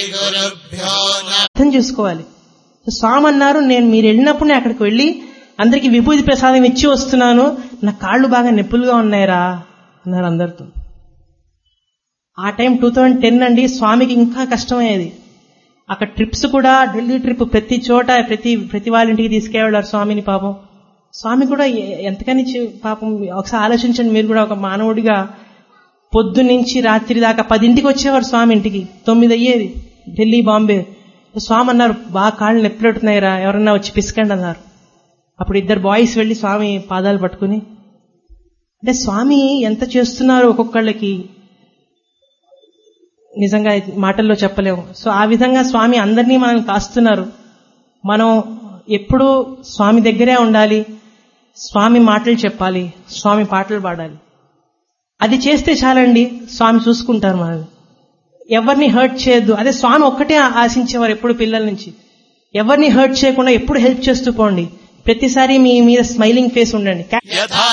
श्रीगुरुभ्यो नमः అర్థం చేసుకోవాలి సో స్వామి అన్నారు నేను మీరు వెళ్ళినప్పుడు నేను అక్కడికి వెళ్ళి అందరికి విభూతి ప్రసాదం ఇచ్చి వస్తున్నాను నా కాళ్ళు బాగా నొప్పులుగా ఉన్నాయిరా అన్నారు అందరితో ఆ టైం టూ థౌజండ్ టెన్ అండి స్వామికి ఇంకా కష్టమయ్యేది అక్కడ ట్రిప్స్ కూడా ఢిల్లీ ట్రిప్ ప్రతి చోట ప్రతి ప్రతి వాళ్ళ ఇంటికి తీసుకెళ్ళారు స్వామిని పాపం స్వామి కూడా ఎ- ఎంతకని చి- పాపం ఒకసారి ఆలోచించండి మీరు కూడా ఒక మానవుడిగా పొద్దు నుంచి రాత్రి దాకా పదింటికి వచ్చేవారు స్వామి ఇంటికి తొమ్మిది అయ్యేది ఢిల్లీ బాంబే స్వామి అన్నారు బాగా కాళ్ళు నొప్పిపెడుతున్నాయిరా ఎవరన్నా వచ్చి పిసకండి అన్నారు అప్పుడు ఇద్దరు బాయ్స్ వెళ్లి స్వామి పాదాలు పట్టుకుని అంటే స్వామి ఎంత చేస్తున్నారు ఒక్కొక్కళ్ళకి నిజంగా ఇది మాటల్లో చెప్పలేము సో ఆ విధంగా స్వామి అందరినీ మనం కాస్తున్నారు మనం ఎప్పుడూ స్వామి దగ్గరే ఉండాలి స్వామి మాటలు చెప్పాలి స్వామి పాటలు పాడాలి అది చేస్తే చాలండి స్వామి చూసుకుంటారు మనల్ని ఎవరిని హర్ట్ చేయొద్దు అదే స్వామి ఒక్కటే ఆశించేవారు ఎప్పుడు పిల్లల నుంచి ఎవరిని హర్ట్ చేయకుండా ఎప్పుడు హెల్ప్ చేస్తూ పోండి ప్రతిసారి మీ మీద స్మైలింగ్ ఫేస్ ఉండండి यथा